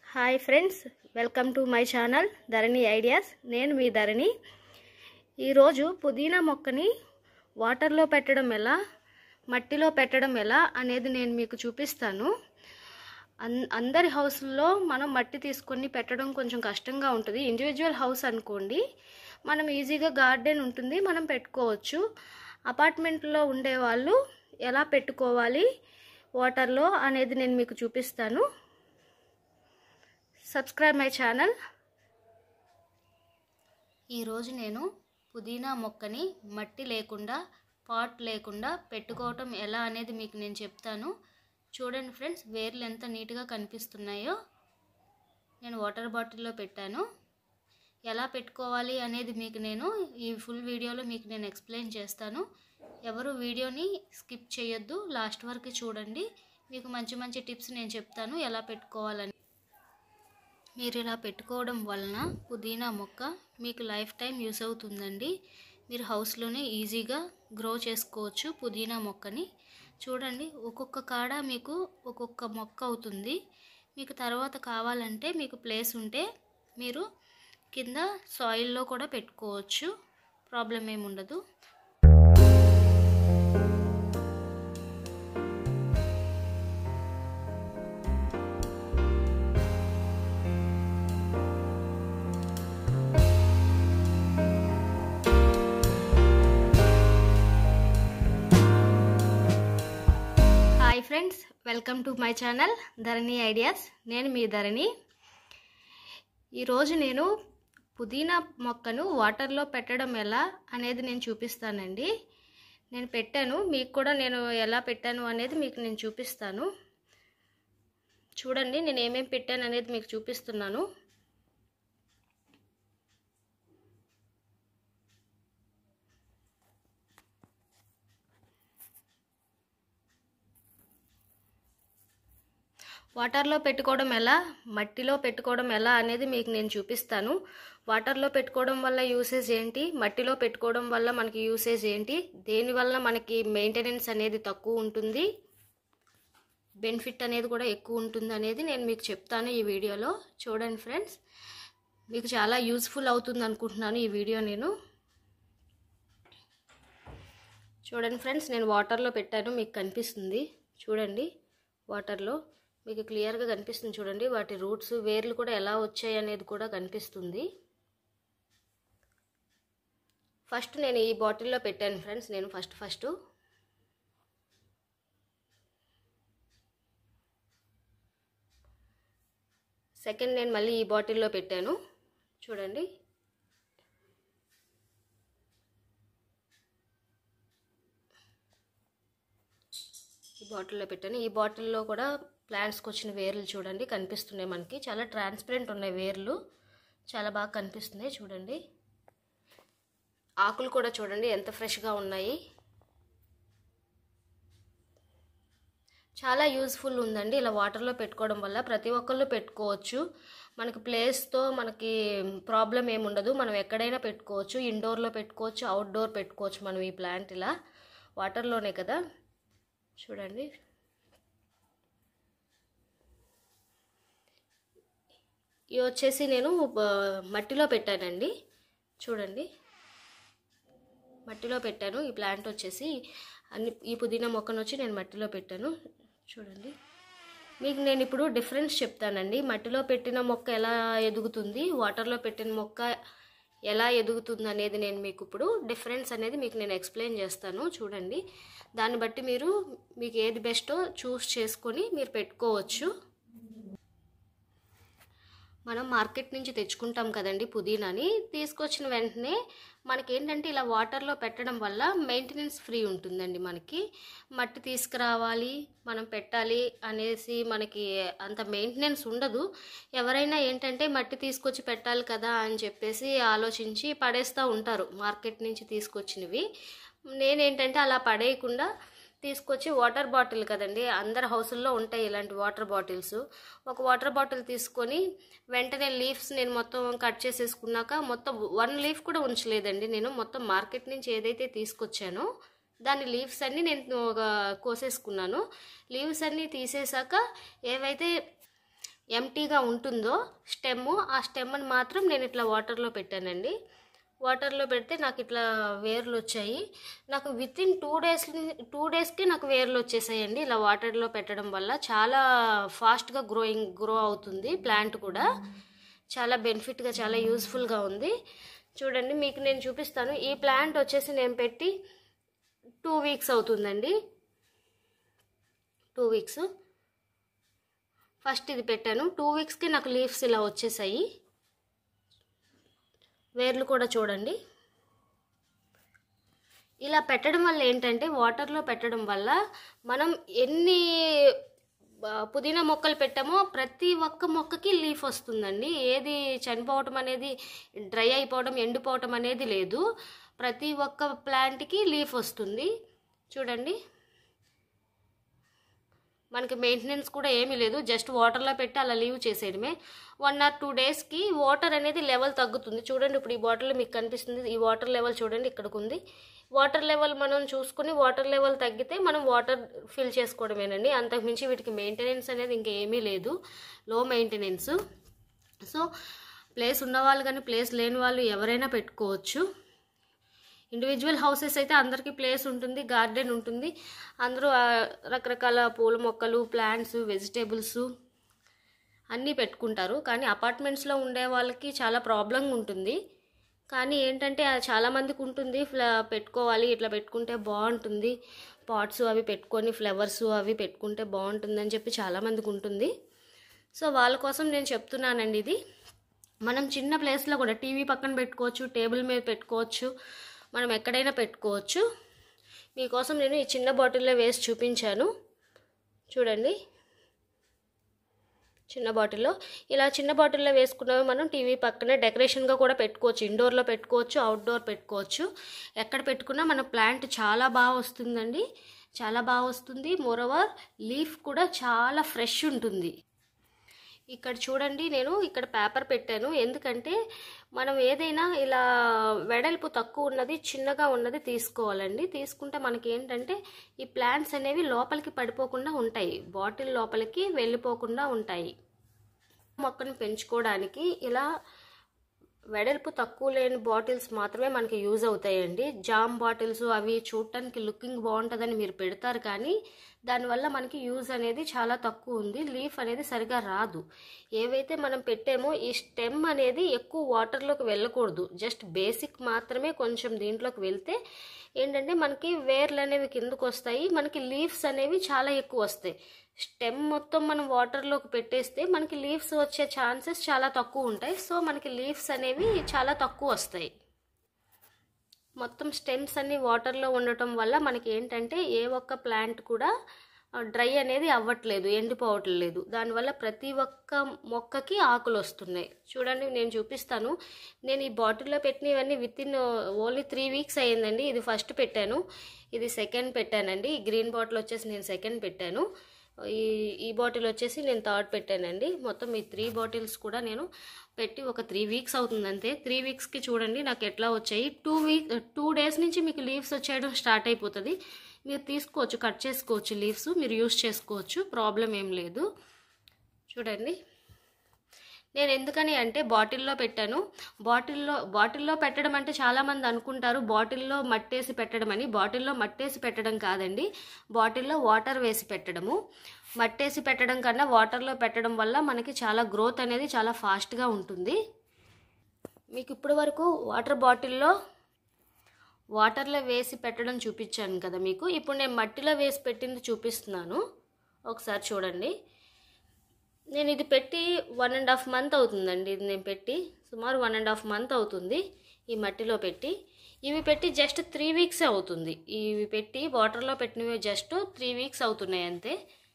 hi friends welcome to my channel Dharani ideas నేను మీ ధరణి ఈరోజు పుదీనా మొక్కని వాటర్లో పెట్టడం ఎలా మట్టిలో పెట్టడం ఎలా అనేది నేను మీకు చూపిస్తాను అన్ అందరి హౌస్లో మనం మట్టి తీసుకొని పెట్టడం కొంచెం కష్టంగా ఉంటుంది ఇండివిజువల్ హౌస్ అనుకోండి మనం ఈజీగా గార్డెన్ ఉంటుంది మనం పెట్టుకోవచ్చు అపార్ట్మెంట్లో ఉండేవాళ్ళు ఎలా పెట్టుకోవాలి వాటర్లో అనేది నేను మీకు చూపిస్తాను సబ్స్క్రైబ్ మై ఛానల్ ఈరోజు నేను పుదీనా మొక్కని మట్టి లేకుండా పాట్ లేకుండా పెట్టుకోవటం ఎలా అనేది మీకు నేను చెప్తాను చూడండి ఫ్రెండ్స్ వేర్లు ఎంత నీట్గా కనిపిస్తున్నాయో నేను వాటర్ బాటిల్లో పెట్టాను ఎలా పెట్టుకోవాలి అనేది మీకు నేను ఈ ఫుల్ వీడియోలో మీకు నేను ఎక్స్ప్లెయిన్ చేస్తాను ఎవరు వీడియోని స్కిప్ చేయొద్దు లాస్ట్ వరకు చూడండి మీకు మంచి మంచి టిప్స్ నేను చెప్తాను ఎలా పెట్టుకోవాలని మీరు ఇలా పెట్టుకోవడం వలన పుదీనా మొక్క మీకు లైఫ్ టైం యూస్ అవుతుందండి మీరు హౌస్లోనే ఈజీగా గ్రో చేసుకోవచ్చు పుదీనా మొక్కని చూడండి ఒక్కొక్క కాడ మీకు ఒక్కొక్క మొక్క అవుతుంది మీకు తర్వాత కావాలంటే మీకు ప్లేస్ ఉంటే మీరు కింద సాయిల్లో కూడా పెట్టుకోవచ్చు ప్రాబ్లం ఏమి ఉండదు hi friends welcome to my channel Dharani ideas నేను మీ ధరణి ఈరోజు నేను పుదీనా మొక్కను వాటర్లో పెట్టడం ఎలా అనేది నేను చూపిస్తానండి నేను పెట్టాను మీకు కూడా నేను ఎలా పెట్టాను అనేది మీకు నేను చూపిస్తాను చూడండి నేను ఏమేమి పెట్టాను అనేది మీకు చూపిస్తున్నాను వాటర్లో పెట్టుకోవడం ఎలా మట్టిలో పెట్టుకోవడం ఎలా అనేది మీకు నేను చూపిస్తాను వాటర్లో పెట్టుకోవడం వల్ల యూసేజ్ ఏంటి మట్టిలో పెట్టుకోవడం వల్ల మనకి యూసేజ్ ఏంటి దేనివల్ల మనకి మెయింటెనెన్స్ అనేది తక్కువ ఉంటుంది బెనిఫిట్ అనేది కూడా ఎక్కువ ఉంటుంది అనేది నేను మీకు చెప్తాను ఈ వీడియోలో చూడండి ఫ్రెండ్స్ మీకు చాలా యూస్ఫుల్ అవుతుంది అనుకుంటున్నాను ఈ వీడియో నేను చూడండి ఫ్రెండ్స్ నేను వాటర్లో పెట్టాను మీకు కనిపిస్తుంది చూడండి వాటర్లో మీకు క్లియర్గా కనిపిస్తుంది చూడండి వాటి రూట్స్ వేర్లు కూడా ఎలా వచ్చాయి అనేది కూడా కనిపిస్తుంది ఫస్ట్ నేను ఈ బాటిల్లో పెట్టాను ఫ్రెండ్స్ నేను ఫస్ట్ ఫస్ట్ సెకండ్ నేను మళ్ళీ ఈ బాటిల్లో పెట్టాను చూడండి ఈ బాటిల్లో పెట్టాను ఈ బాటిల్లో కూడా ప్లాంట్స్కి వచ్చిన వేర్లు చూడండి కనిపిస్తున్నాయి మనకి చాలా ట్రాన్స్పరెంట్ ఉన్నాయి వేర్లు చాలా బాగా కనిపిస్తున్నాయి చూడండి ఆకులు కూడా చూడండి ఎంత ఫ్రెష్గా ఉన్నాయి చాలా యూజ్ఫుల్ ఉందండి ఇలా వాటర్లో పెట్టుకోవడం వల్ల ప్రతి ఒక్కళ్ళు పెట్టుకోవచ్చు మనకి ప్లేస్తో మనకి ప్రాబ్లం ఏముండదు మనం ఎక్కడైనా పెట్టుకోవచ్చు ఇండోర్లో పెట్టుకోవచ్చు అవుట్డోర్ పెట్టుకోవచ్చు మనం ఈ ప్లాంట్ ఇలా వాటర్లోనే కదా చూడండి ఇవి వచ్చేసి నేను మట్టిలో పెట్టానండి చూడండి మట్టిలో పెట్టాను ఈ ప్లాంట్ వచ్చేసి అన్ని ఈ పుదీనా మొక్కను వచ్చి నేను మట్టిలో పెట్టాను చూడండి మీకు నేను ఇప్పుడు డిఫరెన్స్ చెప్తానండి మట్టిలో పెట్టిన మొక్క ఎలా ఎదుగుతుంది వాటర్లో పెట్టిన మొక్క ఎలా ఎదుగుతుంది అనేది నేను మీకు ఇప్పుడు డిఫరెన్స్ అనేది మీకు నేను ఎక్స్ప్లెయిన్ చేస్తాను చూడండి దాన్ని బట్టి మీరు మీకు ఏది బెస్టో చూస్ చేసుకొని మీరు పెట్టుకోవచ్చు మనం మార్కెట్ నుంచి తెచ్చుకుంటాం కదండి పుదీనాని తీసుకొచ్చిన వెంటనే మనకి ఏంటంటే ఇలా వాటర్లో పెట్టడం వల్ల మెయింటెనెన్స్ ఫ్రీ ఉంటుందండి మనకి మట్టి తీసుకురావాలి మనం పెట్టాలి అనేసి మనకి అంత మెయింటెనెన్స్ ఉండదు ఎవరైనా ఏంటంటే మట్టి తీసుకొచ్చి పెట్టాలి కదా అని చెప్పేసి ఆలోచించి పడేస్తూ ఉంటారు మార్కెట్ నుంచి తీసుకొచ్చినవి నేనేంటంటే అలా పడేయకుండా తీసుకొచ్చి వాటర్ బాటిల్ కదండి అందరి హౌసుల్లో ఉంటాయి ఇలాంటి వాటర్ బాటిల్స్ ఒక వాటర్ బాటిల్ తీసుకొని వెంటనే లీఫ్స్ నేను మొత్తం కట్ చేసేసుకున్నాక మొత్తం వన్ లీఫ్ కూడా ఉంచలేదండి నేను మొత్తం మార్కెట్ నుంచి ఏదైతే తీసుకొచ్చానో దాని లీవ్స్ అన్నీ నేను కోసేసుకున్నాను లీవ్స్ అన్నీ తీసేసాక ఏవైతే ఎంటీగా ఉంటుందో స్టెమ్ ఆ స్టెమ్ని మాత్రం నేను ఇట్లా వాటర్లో పెట్టానండి వాటర్లో పెడితే నాకు ఇట్లా వేర్లు వచ్చాయి నాకు within two days two డేస్కి నాకు వేర్లు వచ్చేసాయండి ఇలా వాటర్లో పెట్టడం వల్ల చాలా ఫాస్ట్గా గ్రోయింగ్ గ్రో అవుతుంది ప్లాంట్ కూడా చాలా బెనిఫిట్గా చాలా యూస్ఫుల్గా ఉంది చూడండి మీకు నేను చూపిస్తాను ఈ ప్లాంట్ వచ్చేసి నేను పెట్టి టూ వీక్స్ అవుతుందండి టూ వీక్స్ ఫస్ట్ ఇది పెట్టాను టూ వీక్స్కి నాకు లీవ్స్ ఇలా వచ్చేసాయి వేర్లు కూడా చూడండి ఇలా పెట్టడం వల్ల ఏంటంటే వాటర్లో పెట్టడం వల్ల మనం ఎన్ని ఆ, పుదీనా మొక్కలు పెట్టామో ప్రతి ఒక్క మొక్కకి లీఫ్ వస్తుందండి ఏది చనిపోవటం అనేది డ్రై అయిపోవడం ఎండిపోవటం అనేది లేదు ప్రతి ఒక్క ప్లాంట్కి లీఫ్ వస్తుంది చూడండి మనకి మెయింటెనెన్స్ కూడా ఏమీ లేదు జస్ట్ వాటర్లో పెట్టి అలా లీవ్ చేసేయడమే వన్ ఆర్ టూ డేస్కి వాటర్ అనేది లెవెల్ తగ్గుతుంది చూడండి ఇప్పుడు ఈ బాటిల్లో మీకు కనిపిస్తుంది ఈ వాటర్ లెవెల్ చూడండి ఇక్కడికి ఉంది వాటర్ లెవెల్ మనం చూసుకుని వాటర్ లెవెల్ తగ్గితే మనం వాటర్ ఫిల్ చేసుకోవడమేనండి అంతకుమించి వీటికి మెయింటెనెన్స్ అనేది ఇంకా ఏమీ లేదు లో మెయింటెనెన్స్ సో ప్లేస్ ఉన్నవాళ్ళు కానీ ప్లేస్ లేని వాళ్ళు ఎవరైనా పెట్టుకోవచ్చు ఇండివిజువల్ హౌసెస్ అయితే అందరికీ ప్లేస్ ఉంటుంది గార్డెన్ ఉంటుంది అందరూ ఆ, రకరకాల పూల మొక్కలు ప్లాంట్స్ వెజిటేబుల్స్ అన్నీ పెట్టుకుంటారు కానీ అపార్ట్మెంట్స్లో ఉండే వాళ్ళకి చాలా ప్రాబ్లం ఉంటుంది కానీ ఏంటంటే ఆ చాలా మందికి ఉంటుంది ఫ్ల పెట్టుకోవాలి ఇట్లా పెట్టుకుంటే బాగుంటుంది పాట్స్ అవి పెట్టుకొని ఫ్లవర్స్ అవి పెట్టుకుంటే బాగుంటుందని చెప్పి చాలా మందికి ఉంటుంది సో వాళ్ళ కోసం నేను చెప్తున్నానండి ఇది మనం చిన్న ప్లేస్లో కూడా టీవీ పక్కన పెట్టుకోవచ్చు టేబుల్ మీద పెట్టుకోవచ్చు మనం ఎక్కడైనా పెట్టుకోవచ్చు మీకోసం నేను ఈ చిన్న బాటిల్లో వేసి చూపించాను చూడండి చిన్న బాటిల్లో ఇలా చిన్న బాటిల్లో వేసుకున్నవి మనం టీవీ పక్కనే డెకరేషన్గా కూడా పెట్టుకోవచ్చు ఇండోర్లో పెట్టుకోవచ్చు అవుట్డోర్ పెట్టుకోవచ్చు ఎక్కడ పెట్టుకున్నా మన ప్లాంట్ చాలా బాగా వస్తుందండి చాలా బాగా వస్తుంది మోరోవర్ లీఫ్ కూడా చాలా ఫ్రెష్ ఉంటుంది ఇక్కడ చూడండి నేను ఇక్కడ పేపర్ పెట్టాను ఎందుకంటే మనం ఏదైనా ఇలా వెడల్పు తక్కువ ఉన్నది చిన్నగా ఉన్నది తీసుకోవాలండి తీసుకుంటే మనకి ఏంటంటే ఈ ప్లాంట్స్ అనేవి లోపలికి పడిపోకుండా ఉంటాయి బాటిల్ లోపలికి వెళ్ళిపోకుండా ఉంటాయి మొక్కను పెంచుకోవడానికి ఇలా వెడల్పు తక్కువ లేని బాటిల్స్ మాత్రమే మనకి యూజ్ అవుతాయండి జామ్ బాటిల్స్ అవి చూడటానికి లుకింగ్ బాగుంటుందని మీరు పెడతారు కానీ దానివల్ల మనకి యూజ్ అనేది చాలా తక్కువ ఉంది లీఫ్ అనేది సరిగా రాదు ఏవైతే మనం పెట్టామో ఈ స్టెమ్ అనేది ఎక్కువ వాటర్లోకి వెళ్ళకూడదు జస్ట్ బేసిక్ మాత్రమే కొంచెం దీంట్లోకి వెళ్తే ఏంటంటే మనకి వేర్లు అనేవి కిందకు వస్తాయి మనకి లీవ్స్ అనేవి చాలా ఎక్కువ వస్తాయి స్టెమ్ మొత్తం మనం వాటర్లోకి పెట్టేస్తే మనకి లీవ్స్ వచ్చే ఛాన్సెస్ చాలా తక్కువ ఉంటాయి సో మనకి లీవ్స్ అనేవి చాలా తక్కువ వస్తాయి మొత్తం స్టెమ్స్ అన్ని వాటర్లో ఉండటం వల్ల మనకి ఏంటంటే ఏ ఒక్క ప్లాంట్ కూడా డ్రై అనేది అవ్వట్లేదు ఎండిపోవట్లేదు దానివల్ల ప్రతి ఒక్క మొక్కకి ఆకులు వస్తున్నాయి చూడండి నేను చూపిస్తాను నేను ఈ బాటిల్లో పెట్టినవన్నీ within only three weeks అయ్యిందండి ఇది ఫస్ట్ పెట్టాను ఇది సెకండ్ పెట్టానండి ఈ గ్రీన్ బాటిల్ వచ్చేసి నేను సెకండ్ పెట్టాను ఈ ఈ బాటిల్ వచ్చేసి నేను థర్డ్ పెట్టానండి మొత్తం ఈ త్రీ బాటిల్స్ కూడా నేను పెట్టి ఒక త్రీ వీక్స్ అవుతుంది అంతే త్రీ వీక్స్కి చూడండి నాకు ఎట్లా వచ్చాయి టూ వీక్ టూ డేస్ నుంచి మీకు లీవ్స్ వచ్చేయడం స్టార్ట్ అయిపోతుంది మీరు తీసుకోవచ్చు కట్ చేసుకోవచ్చు లీవ్స్ మీరు యూస్ చేసుకోవచ్చు ప్రాబ్లం ఏం లేదు చూడండి నేను ఎందుకని అంటే బాటిల్లో పెట్టాను బాటిల్లో బాటిల్లో పెట్టడం అంటే చాలామంది అనుకుంటారు బాటిల్లో మట్టేసి పెట్టడం అని బాటిల్లో మట్టేసి పెట్టడం కాదండి బాటిల్లో వాటర్ వేసి పెట్టడము మట్టేసి పెట్టడం కన్నా వాటర్లో పెట్టడం వల్ల మనకి చాలా గ్రోత్ అనేది చాలా ఫాస్ట్గా ఉంటుంది మీకు ఇప్పటి వరకు వాటర్ బాటిల్లో వాటర్లో వేసి పెట్టడం చూపించాను కదా మీకు ఇప్పుడు నేను మట్టిలో వేసి పెట్టింది చూపిస్తున్నాను ఒకసారి చూడండి నేను ఇది పెట్టి వన్ అండ్ హాఫ్ మంత్ అవుతుందండి ఇది నేను పెట్టి సుమారు వన్ అండ్ హాఫ్ మంత్ అవుతుంది ఈ మట్టిలో పెట్టి ఇవి పెట్టి జస్ట్ త్రీ వీక్సే అవుతుంది ఇవి పెట్టి వాటర్లో పెట్టినవి జస్ట్ త్రీ వీక్స్ అవుతున్నాయి అంతే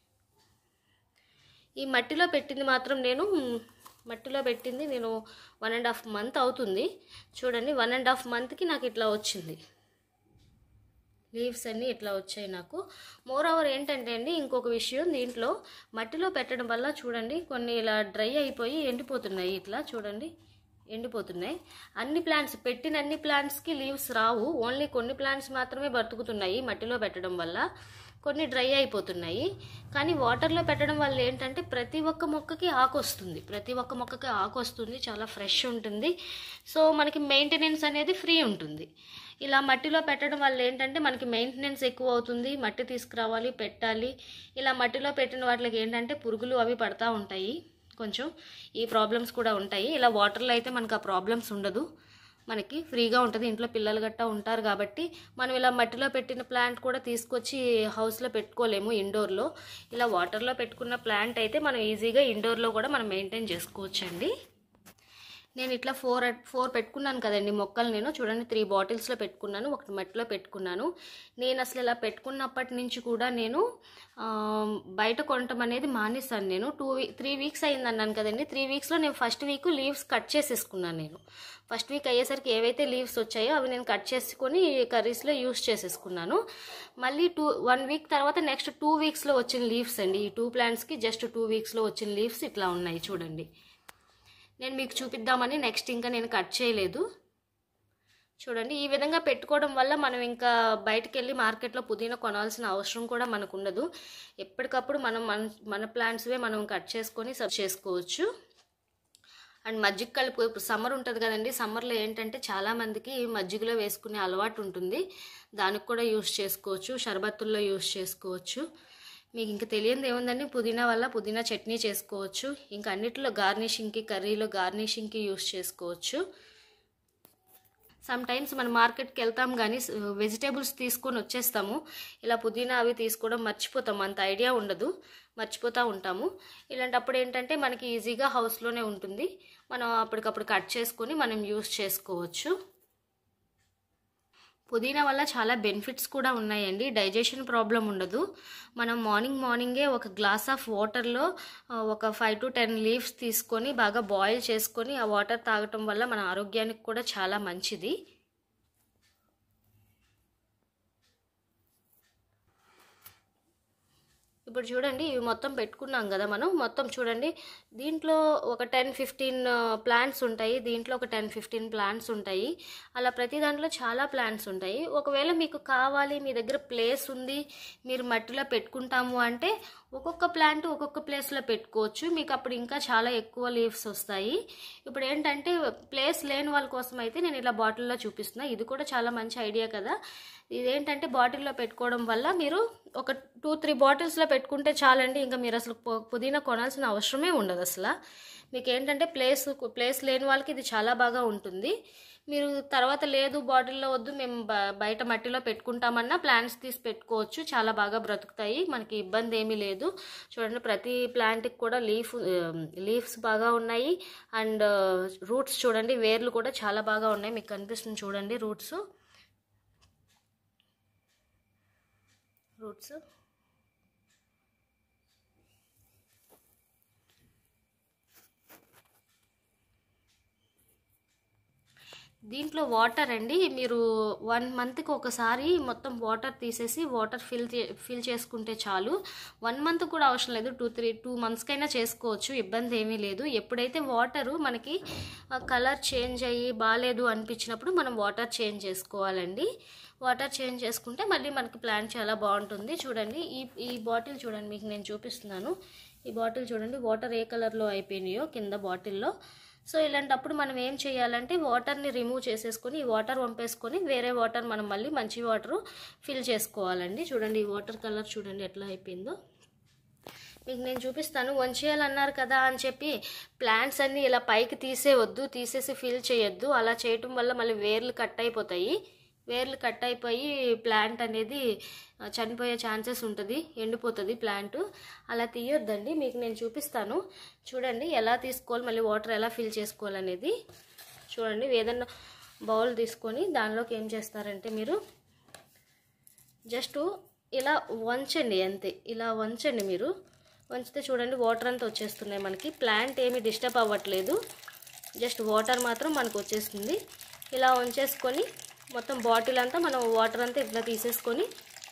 ఈ మట్టిలో పెట్టింది మాత్రం నేను మట్టిలో పెట్టింది నేను వన్ అండ్ హాఫ్ మంత్ అవుతుంది చూడండి వన్ అండ్ హాఫ్ మంత్కి నాకు ఇట్లా వచ్చింది లీవ్స్ అన్నీ ఇట్లా వచ్చాయి నాకు మోర్ ఓవర్ ఏంటంటే అండి ఇంకొక విషయం దీంట్లో మట్టిలో పెట్టడం వల్ల చూడండి కొన్ని ఇలా డ్రై అయిపోయి ఎండిపోతున్నాయి ఇట్లా చూడండి ఎండిపోతున్నాయి అన్ని ప్లాంట్స్ పెట్టిన అన్ని ప్లాంట్స్కి లీవ్స్ రావు ఓన్లీ కొన్ని ప్లాంట్స్ మాత్రమే బ్రతుకుతున్నాయి మట్టిలో పెట్టడం వల్ల కొన్ని డ్రై అయిపోతున్నాయి కానీ వాటర్లో పెట్టడం వల్ల ఏంటంటే ప్రతి ఒక్క మొక్కకి ఆకు వస్తుంది ప్రతి ఒక్క మొక్కకి ఆకు వస్తుంది చాలా ఫ్రెష్ ఉంటుంది సో మనకి మెయింటెనెన్స్ అనేది ఫ్రీ ఉంటుంది ఇలా మట్టిలో పెట్టడం వల్ల ఏంటంటే మనకి మెయింటెనెన్స్ ఎక్కువ అవుతుంది మట్టి తీసుకురావాలి పెట్టాలి ఇలా మట్టిలో పెట్టిన వాటికి ఏంటంటే పురుగులు అవి పడతా ఉంటాయి కొంచెం ఈ ప్రాబ్లమ్స్ కూడా ఉంటాయి ఇలా వాటర్లో అయితే మనకు ఆ ప్రాబ్లమ్స్ ఉండదు మనకి ఫ్రీగా ఉంటుంది ఇంట్లో పిల్లలు గట్టా ఉంటారు కాబట్టి మనం ఇలా మట్టిలో పెట్టిన ప్లాంట్ కూడా తీసుకొచ్చి హౌస్లో పెట్టుకోలేము ఇండోర్లో ఇలా వాటర్లో పెట్టుకున్న ప్లాంట్ అయితే మనం ఈజీగా ఇండోర్లో కూడా మనం మెయింటైన్ చేసుకోవచ్చండి నేను ఇట్లా ఫోర్ ఫోర్ పెట్టుకున్నాను కదండి మొక్కలు నేను చూడండి త్రీ బాటిల్స్లో పెట్టుకున్నాను ఒకటి మట్టిలో పెట్టుకున్నాను నేను అసలు ఇలా పెట్టుకున్నప్పటి నుంచి కూడా నేను ఆ, బయట కొనటం అనేది మానేస్తాను నేను టూ వీ త్రీ వీక్స్ అయింది అన్నాను కదండి త్రీ వీక్స్లో నేను ఫస్ట్ వీక్ లీవ్స్ కట్ చేసేసుకున్నాను నేను ఫస్ట్ వీక్ అయ్యేసరికి ఏవైతే లీవ్స్ వచ్చాయో అవి నేను కట్ చేసుకొని కర్రీస్లో యూస్ చేసేసుకున్నాను మళ్ళీ టూ వన్ వీక్ తర్వాత నెక్స్ట్ టూ వీక్స్లో వచ్చిన లీవ్స్ అండి ఈ టూ ప్లాంట్స్కి జస్ట్ టూ వీక్స్లో వచ్చిన లీవ్స్ ఇట్లా ఉన్నాయి చూడండి నేను మీకు చూపిద్దామని నెక్స్ట్ ఇంకా నేను కట్ చేయలేదు చూడండి ఈ విధంగా పెట్టుకోవడం వల్ల మనం ఇంకా బయటకు వెళ్ళి మార్కెట్లో పుదీనా కొనాల్సిన అవసరం కూడా మనకు ఉండదు ఎప్పటికప్పుడు మనం మన మన ప్లాంట్స్వే మనం కట్ చేసుకొని సర్వ్ చేసుకోవచ్చు అండ్ మజ్జిగ కలుపు ఇప్పుడు సమ్మర్ ఉంటుంది కదండి సమ్మర్లో ఏంటంటే చాలామందికి మజ్జిగలో వేసుకునే అలవాటు ఉంటుంది దానికి కూడా యూస్ చేసుకోవచ్చు షర్బత్తుల్లో యూస్ చేసుకోవచ్చు మీకు ఇంకా తెలియదు ఏముందండి పుదీనా వల్ల పుదీనా చట్నీ చేసుకోవచ్చు ఇంకా అన్నిటిలో గార్నిషింగ్కి కర్రీలో గార్నిషింగ్కి యూస్ చేసుకోవచ్చు సమ్ టైమ్స్ మనం మార్కెట్కి వెళ్తాం కానీ వెజిటేబుల్స్ తీసుకొని వచ్చేస్తాము ఇలా పుదీనా అవి తీసుకోవడం మర్చిపోతాము అంత ఐడియా ఉండదు మర్చిపోతూ ఉంటాము ఇలాంటప్పుడు ఏంటంటే మనకి ఈజీగా హౌస్లోనే ఉంటుంది మనం అప్పటికప్పుడు కట్ చేసుకొని మనం యూస్ చేసుకోవచ్చు పుదీనా వల్ల చాలా బెనిఫిట్స్ కూడా ఉన్నాయండి డైజెషన్ ప్రాబ్లం ఉండదు మనం మార్నింగ్ మార్నింగే ఒక గ్లాస్ ఆఫ్ వాటర్లో ఒక ఫైవ్ టు టెన్ లీవ్స్ తీసుకొని బాగా బాయిల్ చేసుకొని ఆ వాటర్ తాగటం వల్ల మన ఆరోగ్యానికి కూడా చాలా మంచిది ఇప్పుడు చూడండి ఇవి మొత్తం పెట్టుకున్నాం కదా మనం మొత్తం చూడండి దీంట్లో ఒక టెన్ ఫిఫ్టీన్ ప్లాంట్స్ ఉంటాయి దీంట్లో ఒక టెన్ ఫిఫ్టీన్ ప్లాంట్స్ ఉంటాయి అలా ప్రతి దాంట్లో చాలా ప్లాంట్స్ ఉంటాయి ఒకవేళ మీకు కావాలి మీ దగ్గర ప్లేస్ ఉంది మీరు మట్టిలో పెట్టుకుంటాము అంటే ఒక్కొక్క ప్లాంట్ ఒక్కొక్క ప్లేస్లో పెట్టుకోవచ్చు మీకు అప్పుడు ఇంకా చాలా ఎక్కువ లీవ్స్ వస్తాయి ఇప్పుడు ఏంటంటే ప్లేస్ లేని వాళ్ళ కోసం అయితే నేను ఇలా బాటిల్లో చూపిస్తున్నా ఇది కూడా చాలా మంచి ఐడియా కదా ఇదేంటంటే బాటిల్లో పెట్టుకోవడం వల్ల మీరు ఒక టూ త్రీ బాటిల్స్లో పెట్టుకుంటే చాలండి ఇంకా మీరు అసలు పు- పుదీనా కొనాల్సిన అవసరమే ఉండదు అసలు మీకు ఏంటంటే ప్లేస్ ప్లేస్ లేని వాళ్ళకి ఇది చాలా బాగా ఉంటుంది మీరు తర్వాత లేదు బాటిల్లో వద్దు మేము బ- బయట మట్టిలో పెట్టుకుంటామన్నా ప్లాంట్స్ తీసి పెట్టుకోవచ్చు చాలా బాగా బ్రతుకుతాయి మనకి ఇబ్బంది ఏమీ లేదు చూడండి ప్రతి ప్లాంట్కి కూడా లీఫ్ లీవ్స్ బాగా ఉన్నాయి అండ్ రూట్స్ చూడండి వేర్లు కూడా చాలా బాగా ఉన్నాయి మీకు కనిపిస్తుంది చూడండి రూట్స్ రూట్స్ దీంట్లో వాటర్ అండి మీరు వన్ మంత్కి ఒకసారి మొత్తం వాటర్ తీసేసి వాటర్ ఫిల్ ఫిల్ చేసుకుంటే చాలు వన్ మంత్ కూడా అవసరం లేదు టూ త్రీ టూ మంత్స్కైనా చేసుకోవచ్చు ఇబ్బంది ఏమీ లేదు ఎప్పుడైతే వాటరు మనకి కలర్ చేంజ్ అయ్యి బాగాలేదు అనిపించినప్పుడు మనం వాటర్ చేంజ్ చేసుకోవాలండి వాటర్ చేంజ్ చేసుకుంటే మళ్ళీ మనకి ప్లాంట్ చాలా బాగుంటుంది చూడండి ఈ ఈ బాటిల్ చూడండి మీకు నేను చూపిస్తున్నాను ఈ బాటిల్ చూడండి వాటర్ ఏ కలర్లో అయిపోయినాయో కింద బాటిల్లో సో ఇలాంటప్పుడు మనం ఏం చేయాలంటే వాటర్ని రిమూవ్ చేసేసుకొని ఈ వాటర్ వంపేసుకొని వేరే వాటర్ మనం మళ్ళీ మంచి వాటర్ ఫిల్ చేసుకోవాలండి చూడండి ఈ వాటర్ కలర్ చూడండి ఎట్లా అయిపోయిందో మీకు నేను చూపిస్తాను వంచేయాలన్నారు కదా అని చెప్పి ప్లాంట్స్ అన్నీ ఇలా పైకి తీసేయవద్దు తీసేసి ఫిల్ చేయొద్దు అలా చేయటం వల్ల మళ్ళీ వేర్లు కట్ అయిపోతాయి వేర్లు కట్ అయిపోయి ప్లాంట్ అనేది ఆ, చనిపోయే ఛాన్సెస్ ఉంటుంది ఎండిపోతుంది ప్లాంట్ అలా తీయొద్దండి మీకు నేను చూపిస్తాను చూడండి ఎలా తీసుకోవాలి మళ్ళీ వాటర్ ఎలా ఫిల్ చేసుకోవాలనేది చూడండి ఏదన్నా బౌల్ తీసుకొని దానిలోకి ఏం చేస్తారంటే మీరు జస్ట్ ఇలా వంచండి అంతే ఇలా వంచండి మీరు వంచితే చూడండి వాటర్ అంతా వచ్చేస్తున్నాయి మనకి ప్లాంట్ ఏమీ డిస్టర్బ్ అవ్వట్లేదు జస్ట్ వాటర్ మాత్రం మనకు వచ్చేస్తుంది ఇలా వంచేసుకొని మొత్తం బాటిల్ అంతా మనం వాటర్ అంతా ఇట్లా తీసేసుకొని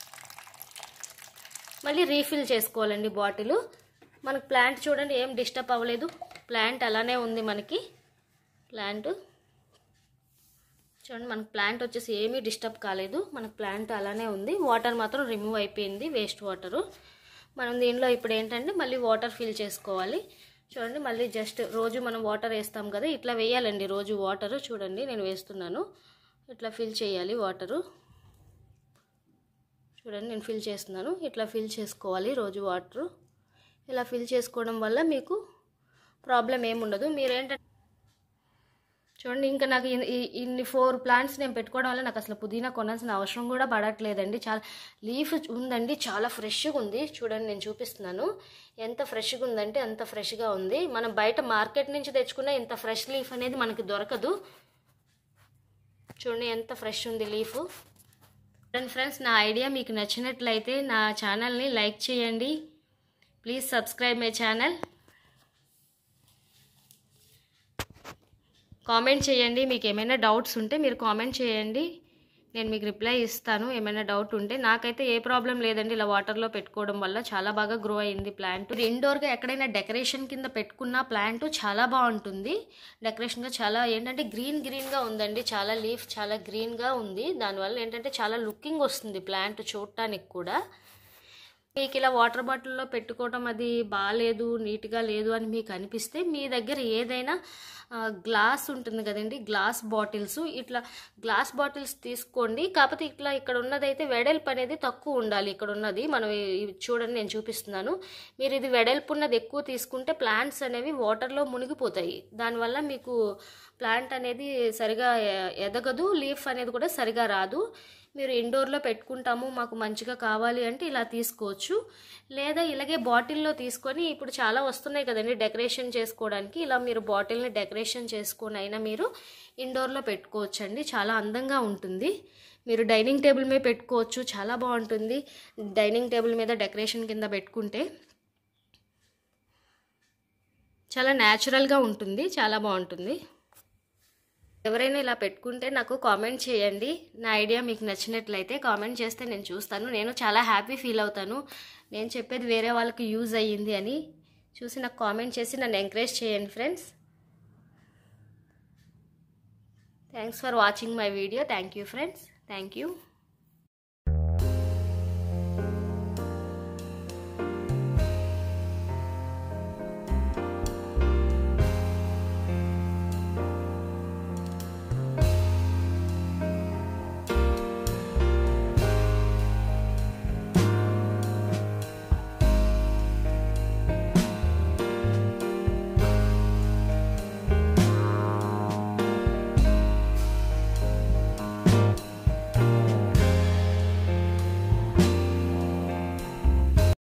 మళ్ళీ రీఫిల్ చేసుకోవాలండి బాటిల్ మనకు ప్లాంట్ చూడండి ఏం డిస్టర్బ్ అవ్వలేదు ప్లాంట్ అలానే ఉంది మనకి ప్లాంట్ చూడండి మనకు ప్లాంట్ వచ్చేసి ఏమీ డిస్టర్బ్ కాలేదు మనకు ప్లాంట్ అలానే ఉంది వాటర్ మాత్రం రిమూవ్ అయిపోయింది వేస్ట్ వాటరు మనం దీనిలో ఇప్పుడు ఏంటంటే మళ్ళీ వాటర్ ఫిల్ చేసుకోవాలి చూడండి మళ్ళీ జస్ట్ రోజు మనం వాటర్ వేస్తాం కదా ఇట్లా వేయాలండి రోజు వాటరు చూడండి నేను వేస్తున్నాను ఇట్లా ఫిల్ చేయాలి వాటరు చూడండి నేను ఫిల్ చేస్తున్నాను ఇట్లా ఫిల్ చేసుకోవాలి రోజు వాటరు ఇలా ఫిల్ చేసుకోవడం వల్ల మీకు ప్రాబ్లం ఏముండదు మీరేంటంటే చూడండి ఇంకా నాకు ఇన్- ఈ- ఇన్ని ఫోర్ ప్లాంట్స్ నేను పెట్టుకోవడం వల్ల నాకు అసలు పుదీనా కొనాల్సిన అవసరం కూడా పడట్లేదండి చాలా లీఫ్ ఉందండి చాలా ఫ్రెష్గా ఉంది చూడండి నేను చూపిస్తున్నాను ఎంత ఫ్రెష్గా ఉందంటే అంత ఫ్రెష్గా ఉంది మనం బయట మార్కెట్ నుంచి తెచ్చుకున్న ఇంత ఫ్రెష్ లీఫ్ అనేది మనకి దొరకదు చూడండి ఎంత ఫ్రెష్ ఉంది లీఫ్ చూడండి ఫ్రెండ్స్ నా ఐడియా మీకు నచ్చినట్లయితే నా ఛానల్ని లైక్ చేయండి please subscribe my channel comment చేయండి మీకు ఏమైనా డౌట్స్ ఉంటే మీరు కామెంట్ చేయండి నేను మీకు రిప్లై ఇస్తాను ఏమైనా డౌట్ ఉంటే నాకైతే ఏ ప్రాబ్లం లేదండి ఇలా వాటర్లో పెట్టుకోవడం వల్ల చాలా బాగా గ్రో అయింది ప్లాంట్ ఇది ఇండోర్గా ఎక్కడైనా డెకరేషన్ కింద పెట్టుకున్న ప్లాంట్ చాలా బాగుంటుంది డెకరేషన్గా చాలా ఏంటంటే గ్రీన్ గ్రీన్గా ఉందండి చాలా లీఫ్ చాలా గ్రీన్గా ఉంది దానివల్ల ఏంటంటే చాలా లుకింగ్ వస్తుంది ప్లాంట్ చూడటానికి కూడా మీకు ఇలా వాటర్ బాటిల్లో పెట్టుకోవడం అది బాగాలేదు నీట్గా లేదు అని మీకు అనిపిస్తే మీ దగ్గర ఏదైనా ఆ, గ్లాస్ ఉంటుంది కదండి గ్లాస్ బాటిల్స్ ఇట్లా గ్లాస్ బాటిల్స్ తీసుకోండి కాకపోతే ఇట్లా ఇక్కడ ఉన్నదైతే వెడల్పు అనేది తక్కువ ఉండాలి ఇక్కడ ఉన్నది మనం ఇ- ఇవి చూడండి నేను చూపిస్తున్నాను మీరు ఇది వెడల్పు ఉన్నది ఎక్కువ తీసుకుంటే ప్లాంట్స్ అనేవి వాటర్లో మునిగిపోతాయి దానివల్ల మీకు ప్లాంట్ అనేది సరిగా ఎ- ఎదగదు లీఫ్ అనేది కూడా సరిగా రాదు మీరు ఇండోర్లో పెట్టుకుంటాము మాకు మంచిగా కావాలి అంటే ఇలా తీసుకోవచ్చు లేదా ఇలాగే బాటిల్లో తీసుకొని ఇప్పుడు చాలా వస్తున్నాయి కదండి డెకరేషన్ చేసుకోవడానికి ఇలా మీరు బాటిల్ని డెకరేషన్ చేసుకొని అయినా మీరు ఇండోర్లో పెట్టుకోవచ్చండి చాలా అందంగా ఉంటుంది మీరు డైనింగ్ టేబుల్ మీద పెట్టుకోవచ్చు చాలా బాగుంటుంది డైనింగ్ టేబుల్ మీద డెకరేషన్ కింద పెట్టుకుంటే చాలా న్యాచురల్గా ఉంటుంది చాలా బాగుంటుంది ఎవరైనా ఇలా పెట్టుకుంటే నాకు కామెంట్ చేయండి నా ఐడియా మీకు నచ్చినట్లయితే కామెంట్ చేస్తే నేను చూస్తాను నేను చాలా హ్యాపీ ఫీల్ అవుతాను నేను చెప్పేది వేరే వాళ్ళకి యూజ్ అయ్యింది అని చూసి నాకు కామెంట్ చేసి నన్ను ఎంకరేజ్ చేయండి friends thanks for watching my video thank you friends thank you